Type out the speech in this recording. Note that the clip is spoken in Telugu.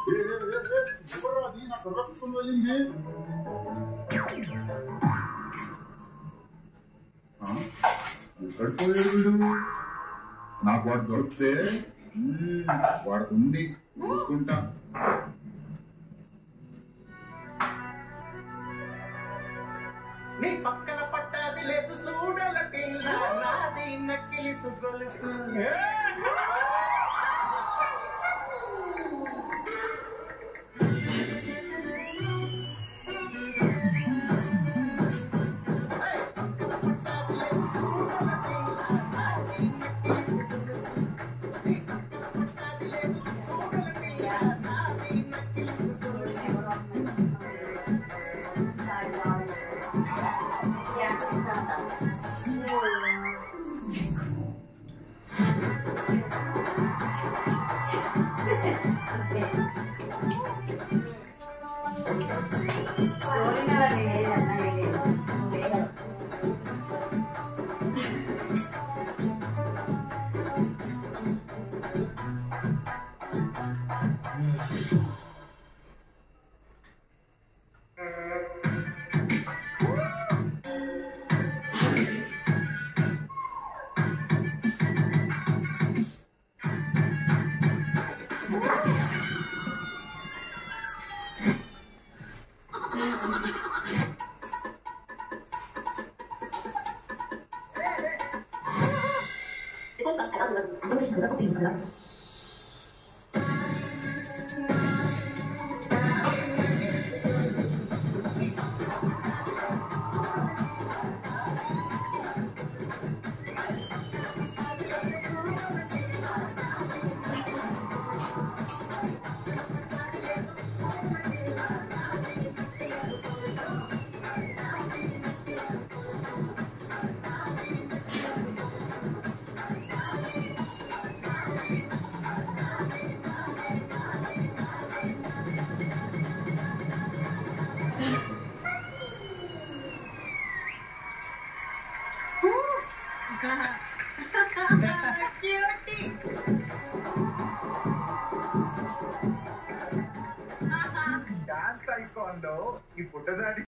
ఏ, ఏ, ఏ, ఏ, ఎవర్రా అది నా కర్ర తీసుకొని వెళ్ళింది ఆ? ఎక్కడ పోయాడు వీడు నాకు వాడు దొరికితే మ్మ్, వాడికి ఉంది చూసుకుంటా నీ పక్కన పట్టాది లేదు చూడల పిల్ల నాది నక్కిలి సుగొలుసు డాన్స్ ఐకాన్ లో ఈ పుట్టదాడి